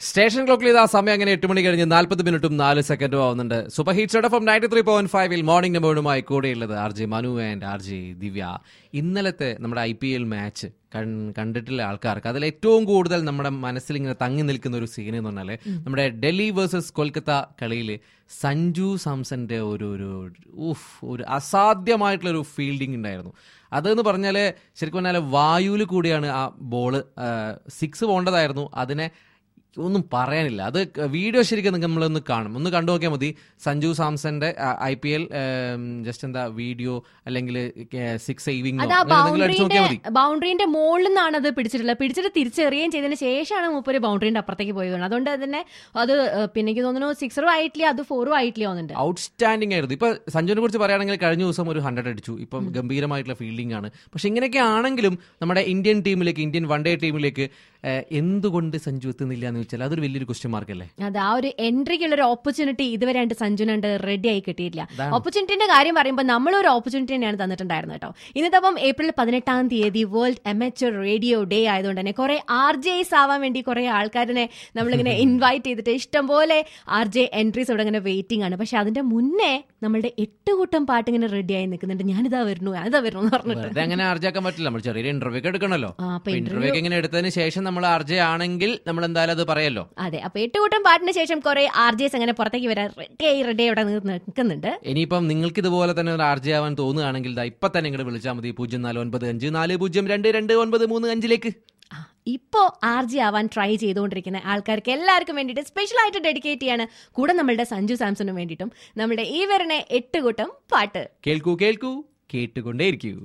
Station ക്ലോക്കിൽ ഇതാ സമയം അങ്ങനെ എട്ട് മണി കഴിഞ്ഞ് നാൽപ്പത് മിനിറ്റും നാല് സെക്കൻഡും ആവുന്നുണ്ട് super hit from ninety three point ഫൈവിൽ മോർണിംഗ് നമ്പറുമായി കൂടെയുള്ളത് R J Manu and R J Divya ഇന്നലത്തെ നമ്മുടെ ഐ പി എൽ മാച്ച് കണ്ടിട്ടുള്ള ആൾക്കാർക്ക് അതിൽ ഏറ്റവും കൂടുതൽ നമ്മുടെ മനസ്സിൽ ഇങ്ങനെ തങ്ങി നിൽക്കുന്ന ഒരു സീൻ എന്ന് പറഞ്ഞാൽ നമ്മുടെ ഡൽഹി വേഴ്സസ് കൊൽക്കത്ത കളിയിൽ സഞ്ജു സാംസന്റെ ഒരു ഒരു ഊഫ് ഒരു അസാധ്യമായിട്ടുള്ള ഒരു ഫീൽഡിംഗ് ഉണ്ടായിരുന്നു അതെന്ന് പറഞ്ഞാൽ ശരിക്കും പറഞ്ഞാൽ വായുവിൽ കൂടിയാണ് ആ ബോള് സിക്സ് പോകേണ്ടതായിരുന്നു അതിനെ ഒന്നും പറയാനില്ല അത് വീഡിയോ ശരിക്കും നിങ്ങൾക്ക് നമ്മളൊന്ന് കാണും ഒന്ന് കണ്ടു നോക്കിയാൽ മതി സഞ്ജു സാംസന്റെ ഐ പി എൽ ജസ്റ്റ് എന്താ വീഡിയോ അല്ലെങ്കിൽ സിക്സ് സേവിംഗ് അത് ആ അടിച്ചു നോക്കിയാൽ മതി ബൗണ്ടറിന്റെ ബൗണ്ടറിന്റെ മുകളിൽ നിന്നാണ് അത് പിടിച്ചിട്ടുള്ളത് പിടിച്ചിട്ട് തിരിച്ചെറിയുകയും ചെയ്തതിന് ശേഷമാണ് മൂപ്പര് ബൗണ്ടറിന്റെ അപ്പുറത്തേക്ക് പോയി വീണത് അതുകൊണ്ട് തന്നെ അത് ഏഹ്, പിന്നെ എനിക്ക് തോന്നുന്നു സിക്സറും ആയിട്ടില്ല അത് ഫോറും ആയിട്ടില്ല തോന്നുന്നുണ്ട് ഔട്ട്സ്റ്റാൻഡിംഗ് ആയിരുന്നു ഇപ്പൊ സഞ്ജുവിനെ കുറിച്ച് പറയുകയാണെങ്കിൽ കഴിഞ്ഞ ദിവസം ഒരു ഹൺഡ്രഡ് അടിച്ചു ഇപ്പം ഗംഭീരമായിട്ടുള്ള ഫീൽഡിംഗ് ആണ് പക്ഷെ ഇങ്ങനെയൊക്കെ ആണെങ്കിലും നമ്മുടെ ഇന്ത്യൻ ടീമിലേക്ക് ഇന്ത്യൻ വൺ ഡേ ടീമിലേക്ക് ഏഹ്, എന്തുകൊണ്ട് സഞ്ജു എത്തുന്നില്ല എന്ന് വെച്ചാൽ അതൊരു വലിയൊരു ക്വസ്റ്റ്യൻ മാർക്ക് അല്ലേ അത് ആ ഒരു എൻട്രിക്കുള്ള ഒരു ഓപ്പർച്യൂണിറ്റി ഇതുവരെ ആയിട്ട് സഞ്ജുനുണ്ട് റെഡി ആയി കിട്ടിയിട്ടില്ല അതാണ്. ഓപ്പർച്യൂണിറ്റിന്റെ കാര്യം പറയുമ്പോൾ നമ്മളൊരു ഓപ്പർച്യൂണിറ്റി തന്നെയാണ് തന്നിട്ടുണ്ടായിരുന്നത് കേട്ടോ ഇന്നത്തെ അപ്പം ഏപ്രിൽ പതിനെട്ടാം തീയതി വേൾഡ് എമച്ചർ റേഡിയോ ഡേ ആയതുകൊണ്ട് തന്നെ കുറെ ആർ ജെസ് ആവാൻ വേണ്ടി കുറെ ആൾക്കാരിനെ നമ്മളിങ്ങനെ ഇൻവൈറ്റ് ചെയ്തിട്ട് ഇഷ്ടംപോലെ ആർ ജെ എൻട്രീസ് ഇവിടെ ഇങ്ങനെ വെയിറ്റിംഗ് ആണ് പക്ഷെ അതിന്റെ മുന്നേ നമ്മളുടെ എട്ട് കൂട്ടം പാട്ട് ഇങ്ങനെ റെഡി ആയി നിൽക്കുന്നുണ്ട് ഞാനിതാ വരുന്നു ഞാനിതാ വരുന്നു എന്ന് പറഞ്ഞിട്ട് വെറുതെ അങ്ങനെ ആർജാക്കാൻ പറ്റില്ല നമ്മൾ ചെറിയൊരു ഇന്റർവ്യൂ ഒക്കെ എടുക്കണല്ലോ ആ, അപ്പൊ ഇന്റർവ്യൂ ഒക്കെ ഇങ്ങനെ എടുത്തതിന് ശേഷം നമ്മൾ ആർജെ ആണെങ്കിൽ നമ്മൾ എന്തായാലും അത് പറയല്ലോ അതെ അപ്പൊ എട്ട് കൂട്ടം പാട്ടിന് ശേഷം കുറെ ആർ ജെസ് അങ്ങനെ പുറത്തേക്ക് വരാൻ റെഡി ആയി റെഡി ആയി ഇവിടെ നിൽക്കുന്നുണ്ട് ഇനിയിപ്പം നിങ്ങൾക്ക് ഇതുപോലെ തന്നെ ഒരു ആർജെ ആവാൻ തോന്നുകയാണെങ്കിൽ ദാ ഇപ്പൊ തന്നെ ഇങ്ങോട്ട് വിളിച്ചാൽ മതി പൂജ്യം നാല് ഒൻപത് അഞ്ച് നാല് പൂജ്യം രണ്ട് രണ്ട് ഒൻപത് മൂന്ന് അഞ്ചിലേക്ക് ആ, ഇപ്പോ ആർ ജി ആവാൻ ട്രൈ ചെയ്തുകൊണ്ടിരിക്കുന്ന ആൾക്കാർക്ക് എല്ലാവർക്കും വേണ്ടിയിട്ട് സ്പെഷ്യൽ ആയിട്ട് ഡെഡിക്കേറ്റ് ചെയ്യാണ് കൂടെ നമ്മളുടെ സഞ്ജു സാംസണിനും വേണ്ടിയിട്ടും നമ്മുടെ ഈ വരുന്ന എട്ട് കൂട്ടം പാട്ട് കേൾക്കൂ കേൾക്കൂ കേട്ടുകൊണ്ടേയിരിക്കൂ